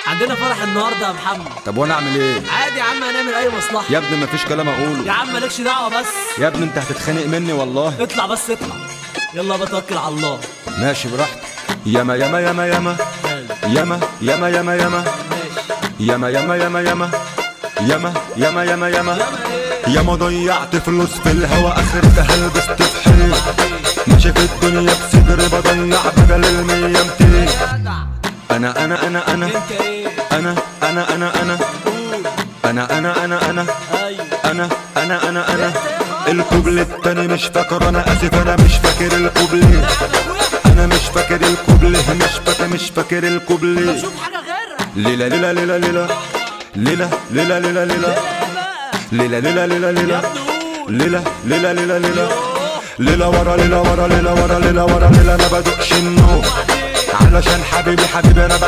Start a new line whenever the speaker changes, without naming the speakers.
عندنا فرح النهارده يا محمد
طب وانا اعمل ايه
عادي يا عم هنعمل اي مصلحه
يا ابني مفيش كلام
يا
اقوله
عم مالكش دعوه بس
يا ابني انت هتتخانق مني والله
اطلع بس اطلع يلا بتوكل على الله
ماشي براحتك ياما ياما ياما ياما ياما ياما ياما ياما
ماشي
ياما ياما ياما ياما ياما ياما ياما ياما ياما ضيعت فلوس في الهوا اخرتها لبست في حيط ماشي في الدنيا بصدري بضيع بدل المية ميتين
جدع
انا انا انا انا
انت ايه
انا انا انا انا
قول
انا انا انا انا
ايوه
انا انا انا انا الكوبل التاني مش فاكر انا اسف انا مش فاكر الكوبلي انا مش فاكر الكوبلي مش فاكر مش فاكر الكوبلي
شوف حاجه غيرها
ليلة ليلة ليلة ليلة ليلة ليلة ليلة ليلة
ايه بقى
ليلة ليلة ليلة
يا
ليلة
ابني قول
ليلة ليلة ليلة ليلة ليلة ورا ليلة ورا ليلة ورا ليلة ورا ليلة ما بدقش النوم علشان حبيبي حبيبي انا